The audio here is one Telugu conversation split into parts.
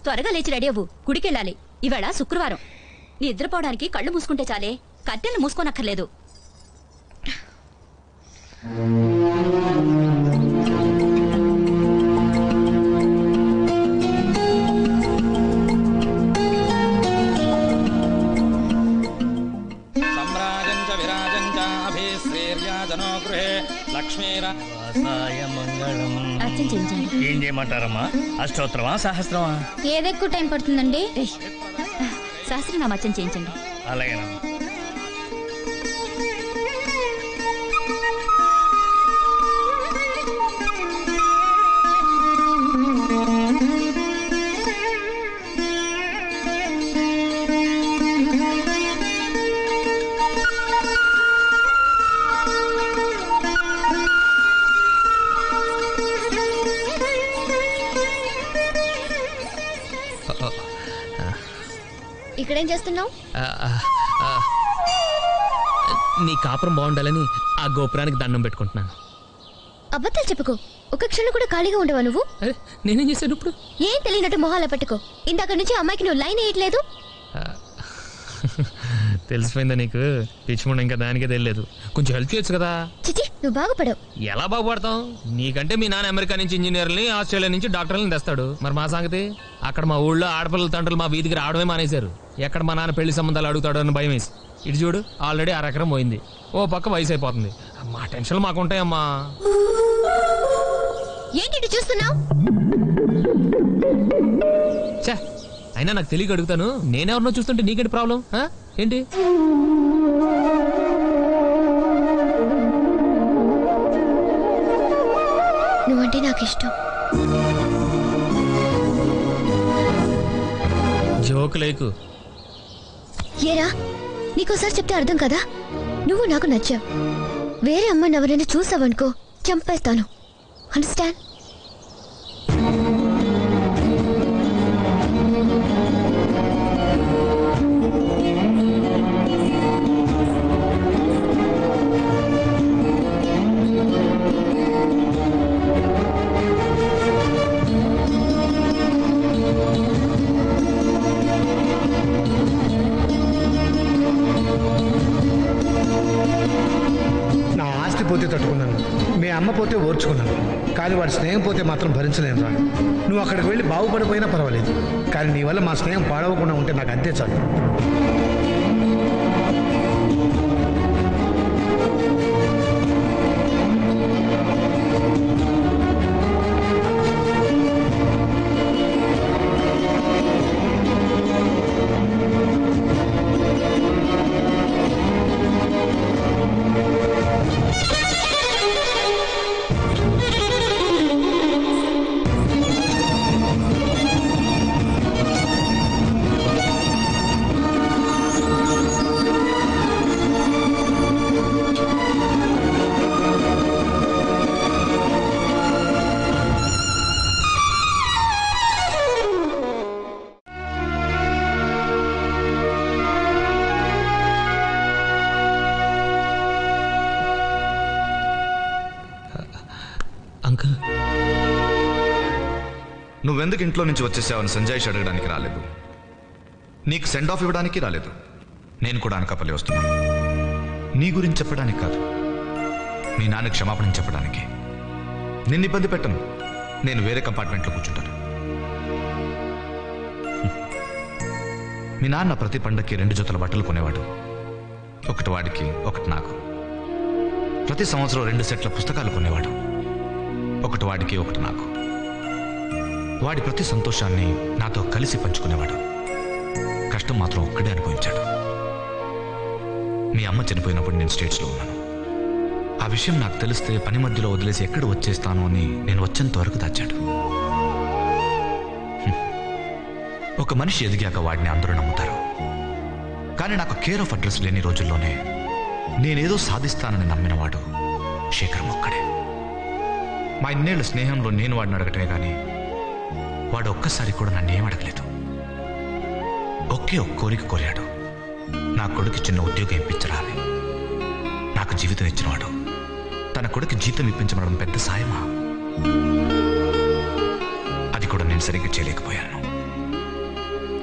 త్వరగా లేచి రెడీ అవ్వు గుడికెళ్ళాలి ఇవాళ శుక్రవారం నిద్రపోవడానికి కళ్ళు మూసుకుంటే చాలే కట్టెలు మూసుకోనక్కర్లేదు సమ్రాజం చ విరాజం చ అభిశ్రీర్యాజనో గృహే లక్ష్మీర వాసాయ మంగళం అర్చన చేయించండి ఏం చేయమంటారమ్మా అష్టోత్తరమా సహస్రమా ఏది ఎక్కువ టైం పడుతుందండి ఏయ్, సహస్రనామ అర్చన చేయించండి అలాగేనమ్మా ఇక్కడేం చేస్తున్నావు ఆ, ఆ, ఆ. నీ కాపురం బాగుండాలని ఆ గోపురానికి దండం పెట్టుకుంటున్నాను అబద్ధాలు చెప్పుకో ఒక క్షణం కూడా ఖాళీగా ఉండవా నువ్వు అరే నేనేం చేశాను ఇప్పుడు ఏం తెలియనట్టు మొహాల పెట్టుకో ఇందాక నుంచి అమ్మాయికి నువ్వు లైన్ వేయట్లేదు తెలిసిపోయిందా నీకు పిచ్చిముండ ఇంకా దానికే తెలియలేదు కొంచెం హెల్ప్ చేయొచ్చు కదా చిచి నువ్వు బాగుపడవు ఎలా బాగుపడతాం నీకంటే మీ నాన్న అమెరికా నుంచి ఇంజనీర్ని ఆస్ట్రేలియా నుంచి డాక్టర్లని తెస్తాడు మరి మా సంగతి అక్కడ మా ఊళ్ళో ఆడపిల్లల తండ్రులు మా వీధికి రావడమే మానేశారు ఎక్కడ మా నాన్న పెళ్లి సంబంధాలు అడుగుతాడో అని భయం వేసి ఇటు చూడు ఆల్రెడీ అరెకరం పోయింది ఓ పక్క వయసు అయిపోతుంది మా టెన్షన్లు మాకుంటాయమ్మా ఏంటి ఇటు చూస్తున్నావు ఛే అయినా నాకు తెలియక అడుగుతాను నేనెవరినో చూస్తుంటే నీకేంటి ప్రాబ్లం ఆ? ఏంటి నువ్వంటే నాకు ఇష్టం జోక్ లేకు ఏరా నీకోసారి చెప్తే అర్థం కదా నువ్వు నాకు నచ్చావు వేరే అమ్మాయిని ఎవరైనా చూసావనుకో చంపేస్తాను అండర్స్టాండ్ నా ఆస్తి పోతే తట్టుకున్నాను మీ అమ్మ పోతే ఓర్చుకున్నాను కానీ వాడి స్నేహం పోతే మాత్రం భరించలేను రా నువ్వు అక్కడికి వెళ్ళి బాగుపడిపోయినా పర్వాలేదు కానీ నీ వల్ల మా స్నేహం పాడవకుండా ఉంటే నాకు అంతే చాలు అంకుల్ నువ్వెందుకు ఇంట్లో నుంచి వచ్చేసావని సంజయ్ అడగడానికి రాలేదు నీకు సెండ్ ఆఫ్ ఇవ్వడానికి రాలేదు నేను కూడా అనకాపల్లి వస్తున్నాను నీ గురించి చెప్పడానికి కాదు మీ నాన్న క్షమాపణ చెప్పడానికి నిన్ను ఇబ్బంది పెట్టను నేను వేరే కంపార్ట్మెంట్లో కూర్చుంటాను హ్మ్. మీ నాన్న ప్రతి పండక్కి రెండు జతల బట్టలు కొనేవాడు ఒకటి వాడికి ఒకటి నాకు ప్రతి సంవత్సరం రెండు సెట్ల పుస్తకాలు కొనేవాడు ఒకటి వాడికి ఒకటి నాకు వాడి ప్రతి సంతోషాన్ని నాతో కలిసి పంచుకునేవాడు కష్టం మాత్రం ఒక్కడే అనుభవించాడు మీ అమ్మ చనిపోయినప్పుడు నేను స్టేట్స్లో ఉన్నాను ఆ విషయం నాకు తెలిస్తే పని మధ్యలో వదిలేసి ఎక్కడ వచ్చేస్తాను అని నేను వచ్చేంత వరకు దాచాడు హ్మ్. ఒక మనిషి ఎదిగాక వాడిని అందరూ నమ్ముతారు కానీ నాకు కేర్ ఆఫ్ అడ్రస్ లేని రోజుల్లోనే నేనేదో సాధిస్తానని నమ్మినవాడు శేఖరం ఒక్కడే మా ఇన్నేళ్ల స్నేహంలో నేను వాడిని అడగటమే కానీ వాడు ఒక్కసారి కూడా నన్ను ఏం అడగలేదు ఒకే ఒక్క కోరిక కోరాడు నా కొడుకు చిన్న ఉద్యోగం ఇప్పించరా అని నాకు జీవితం ఇచ్చినవాడు తన కొడుకు జీతం ఇప్పించమనడం పెద్ద సాయమా అది కూడా నేను సరిగ్గా చేయలేకపోయాను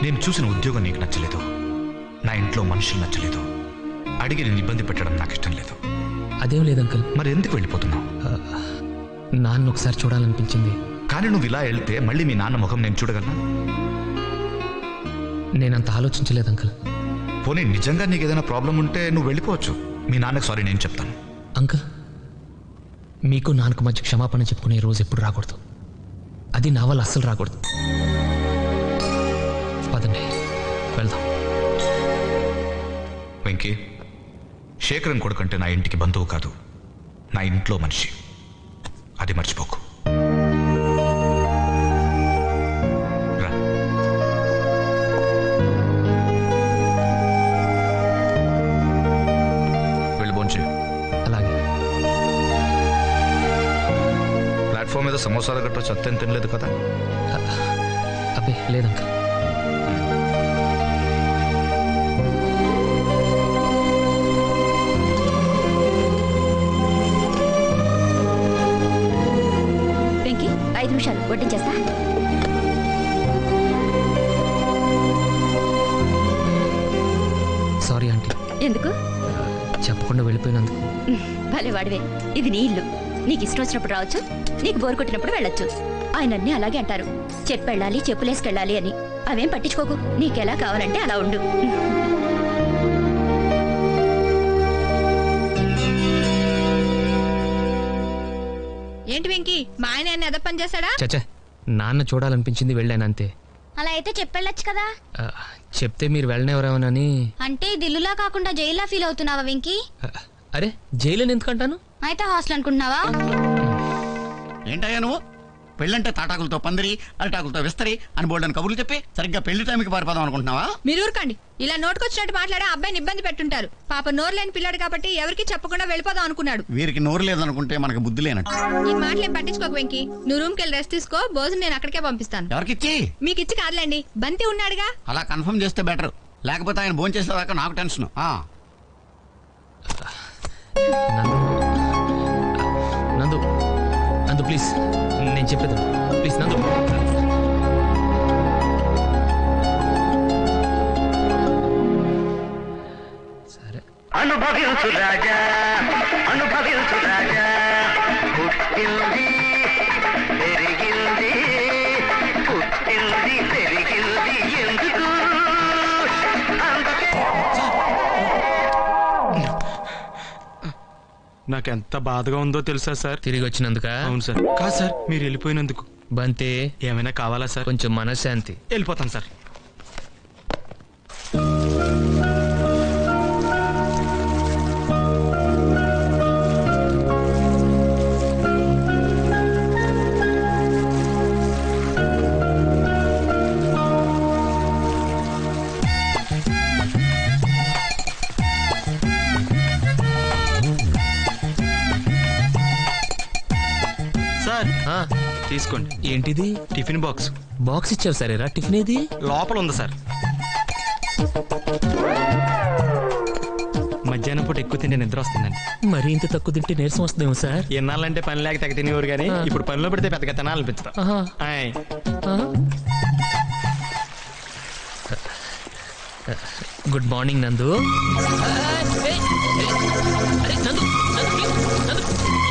నేను చూసిన ఉద్యోగం నీకు నచ్చలేదు నా ఇంట్లో మనుషులు నచ్చలేదు అడిగి నేను ఇబ్బంది పెట్టడం నాకు ఇష్టం లేదు అదేం లేదు అంకుల్ మరి ఎందుకు వెళ్ళిపోతున్నావు నాన్న ఒకసారి చూడాలనిపించింది కానీ నువ్వు ఇలా వెళ్తే మళ్ళీ మీ నాన్న ముఖం నేను చూడగలనా నేనంత ఆలోచించలేదు అంకుల్ పోనీ నిజంగా నీకు ఏదైనా ప్రాబ్లం ఉంటే నువ్వు వెళ్ళిపోవచ్చు మీ నాన్నకు సారీ నేను చెప్తాను అంకుల్ మీకు నాన్నకు మధ్య క్షమాపణ చెప్పుకునే రోజు ఎప్పుడు రాకూడదు అది నా వల్ల అస్సలు రాకూడదు పదండి వెళ్దాం వెంకీ శేఖరన్ కొడుకంటే నా ఇంటికి బంధువు కాదు నా ఇంట్లో మనిషి అది మర్చిపోకు రా వెళ్ళి భోంచే అలాగే ప్లాట్ఫామ్ మీద సమోసాలు గట్రా సత్యం తినలేదు కదా అబ్బే లేదు అంకుల్ వెంకీ ఐదు నిమిషాలు వడ్డించేస్తా సారీ ఆంటీ ఎందుకు చెప్పకుండా వెళ్ళిపోయినందుకు భలే వాడివే ఇది నీ ఇల్లు నీకు ఇష్టం వచ్చినప్పుడు రావచ్చు నీకు బోరు కొట్టినప్పుడు వెళ్ళొచ్చు ఆయన అన్ని అలాగే అంటారు చెప్పెళ్ళాలి చెప్పులేసుకెళ్ళాలి అని అవేం పట్టించుకోకు నీకెలా కావాలంటే అలా ఉండు ఏంటి వెంకీ మా ఆయన ఏమన్నా ఎద పని చేశాడా చచ్చా నాన్న చూడాలనిపించింది వెళ్ళాను అంతే అలా అయితే చెప్పెళ్ళొచ్చు కదా ఆ, చెప్తే మీరు వెళ్ళనివరేమోనని అంటే ఇది ఇల్లులా కాకుండా జైల్లా ఫీల్ అవుతున్నావా వెంకీ ఆ, అరే జైలు ఎందుకంటాను అయితే హాస్టల్ అనుకుంటున్నావా ఏంటయ్యా నువ్వు పెళ్ళంటే తాటాకులతో పందిరి అరిటాకులతో విస్తరి అని బోల్డని కబుర్లు చెప్పి సరిగ్గా పెళ్లి టైంకి పారిపోదాం అనుకుంటున్నావా మీరు ఊరుకోండి ఇలా నోటుకొచ్చినట్టు మాట్లాడే అబ్బాయిని ఇబ్బంది పెట్టుంటారు పాప నోరు లేని పిల్లాడు కాబట్టి ఎవరికి చెప్పకుండా వెళ్ళిపోదాం అనుకున్నాడు వీరికి నోరు లేదనుకుంటే మనకు బుద్ధి లేనట్టు ఈ మాటలేం పట్టించుకోకు వెంకీ నువ్వు రూమ్ కెళ్ళి రెస్ట్ తీసుకో భోజనం నేను అక్కడికే పంపిస్తాను ఎవరికిచ్చి మీకు ఇచ్చి కాదులేండి బంతి ఉన్నాడుగా అలా కన్ఫర్మ్ చేస్తే బెటర్ లేకపోతే ఆయన భోజనం చేసేదాకా నాకు టెన్షన్ ఆ, నందు నందు నందు ప్లీజ్ నేను చెప్పేది ప్లీజ్ నందు సరే అనుభవించు రాజా అనుభవించు రాజా పుట్టింది పెరిగింది పుట్టింది పెరిగింది ఎందుకు అందుకే నాకెంత బాధగా ఉందో తెలుసా సార్ తిరిగి వచ్చినందుక అవును సార్ కాదు సార్ మీరు వెళ్ళిపోయినందుకు బంతే ఏమైనా కావాలా సార్ కొంచెం మనశ్శాంతి వెళ్ళిపోతాను సార్ సార్ ఆ, తీసుకోండి ఏంటిది టిఫిన్ బాక్స్ బాక్స్ ఇచ్చావు సరేరా టిఫిన్ ఏది లోపల ఉంది సార్ మధ్యాహ్నం పూట ఎక్కువ తింటే నిద్ర వస్తుందండి మరి ఇంత తక్కువ తింటే నీరసం వస్తుందేమో సార్ ఎన్నాళ్ళంటే పని లేక తెగ తినేవారు కానీ ఇప్పుడు పనిలో పెడితే పెద్దగా తినాలనిపించదు ఆహా. ఆయ్. ఆ? గుడ్ మార్నింగ్ నందు అరే, నందు, నందు, please, నందు.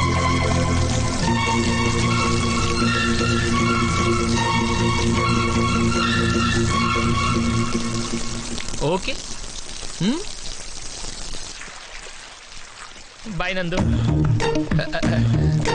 ఓకే బాయ్ నందు